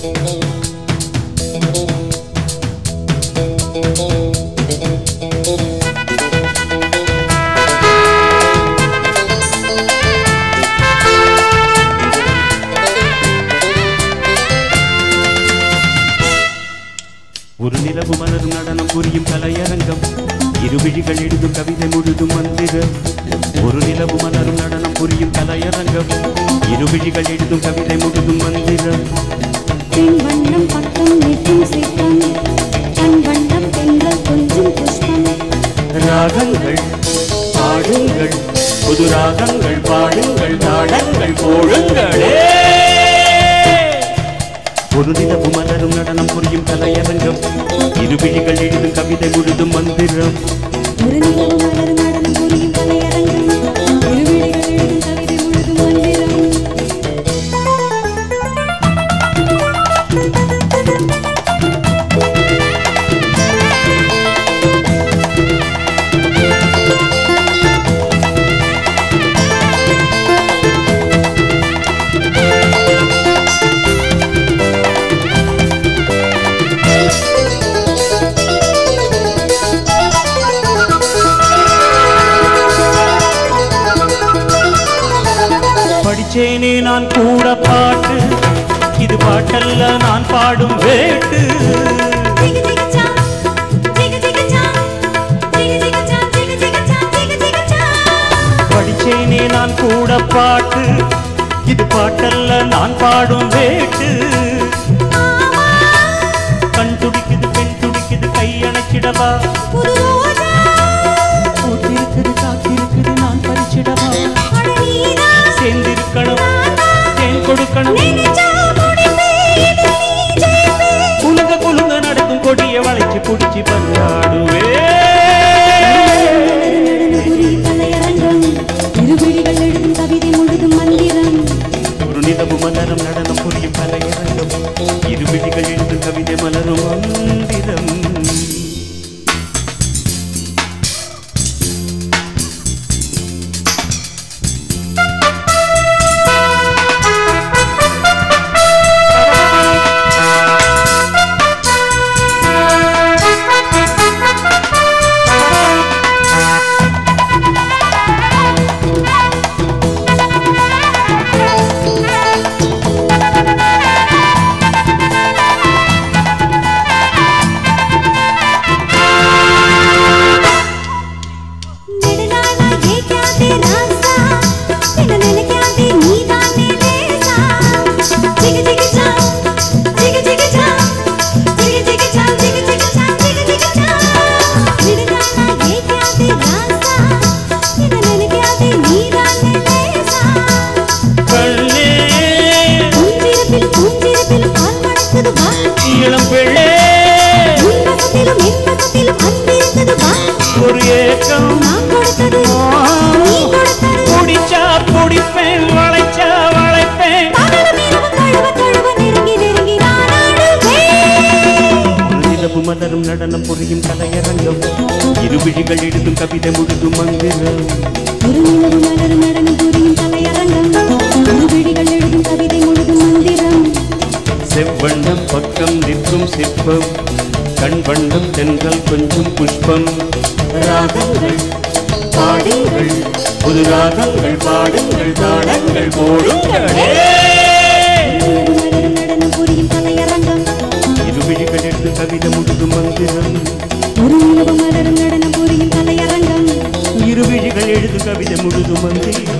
ஒரு நிலவு மலரும் நடனம் புரியும் கலையரங்கம் இருவிழிகள் எழுதும் கவிதை முழுதும் மந்திரம் ஒரு நிலவு மலரும் நடனம் புரியும் கலையரங்கம் இருவிழிகள் எழுதும் கவிதை முழுதும் மந்திரம் தென் வண்ணம் பக்கம் நிற்கும் சிற்பம் தன் வண்ணம் பெண்கள் கொஞ்சம் புஷ்பம் ராகங்கள் பாடுங்கள் புது ராகங்கள் பாடுங்கள் தாளங்கள் போடுங்களே ஒரு நிலவு மலரும் நடனம் புரியும் கலையரங்கம் இருவிழிகள் எழுதும் கவிதை முழுதும் மந்திரம் ஒரு நிலவு மலர் நடனம் புரியும் கலையரங்கம் இருவிழிகள் எழுதும் கவிதை முழுதும் மந்திரம் படிச்சேனே நான் கூட பாட்டு இது பாட்டல்ல நான் பாடும் வேட்டு ஜிகு ஜிகு சாம் ஜிகு ஜிகு சாம் ஜிகு ஜிகு சாம் ஜிகு ஜிகு சாம் ஜிகு ஜிகு சாம் படிச்சேனே நான் கூட பாட்டு இது பாட்டல்ல நான் பாடும் வேட்டு கண் துடிக்குது பெண் துடிக்குது கை அணைச்சிடவா புது ரோஜா பூத்திருக்குது காத்திருக்குது நான் பறிச்சிடவா அட நீதான் சேர்ந்திருக்கணும் தேன் கொடுக்கணும் நினைச்சா முடிப்பே இது நீ ஜெயிப்பே குலுங்க குலுங்க நடக்கும் கொடிய வளைச்சு புடிச்சு பந்தாடுவே புரியும் கலையரங்கம் இருவிழிகள் எழுதும் கவிதை முழுதும் மந்திரம் ஒரு நிலவு மலரும் நடனம் புரியும் கலையரங்கம் இருவிழிகள் எழுதும் கவிதை மலரும் மந்திரம் நெடுநாளா கேட்காதே ராசா என்ன நினைக்காதே நீதானே லேசா ஜிகு ஜிகு சாம் ஜிகு ஜிகு சாம் ஜிகு ஜிகு சாம் ஜிகு ஜிகு சாம் ஜிகு ஜிகு சாம் நெடுநாளா கேட்காதே ராசா என்ன நினைக்காதே நீதானே லேசா கண்ணே பூஞ்சிரப்பில் பூஞ்சிரப்பில் பால் மணக்குது வா இளம் பிள்ளை உன்வசத்திலும் என்வசத்திலும் அன்பிருக்குது வா ஒரு ஏக்கம் நான் கொடுத்தது நீ கொடுத்தது குடிச்சா குடிப்பேன் வளைச்சா வளைப்பேன் பகலும் இரவும் தழுவ தழுவ நெருங்கி நெருங்கி நான் ஆடுவேன் ஒரு நிலவு மலரும் நடனம் புரியும் கலையரங்கம் இருவிழிகள் எழுதும் கவிதை முழுதும் மந்திரம் ஒரு நிலவு மலரும் நடனம் புரியும் கலையரங்கம் ஒரு விழிகள் எழுதும் கவிதை முழுதும் மந்திரம் செவ்வண்ணம் பக்கம் நிற்கும் சிற்பம் கண் வண்ணம் தென்றல் கொஞ்சம் புஷ்பம் ராகங்கள் பாடுங்கள் புது ராகங்கள் பாடுங்கள் தாளங்கள் போடுங்களே நிலவு மலரும் நடனம் புரியும் கலையரங்கம் இருவிழிகள் எழுது கவிதை முழுதும் மந்திரம் ஒரு நிலவு மலரும் நடனம் புரியும் கலையரங்கம் இருவிழிகள் எழுது கவிதை முழுதும் மந்திரம்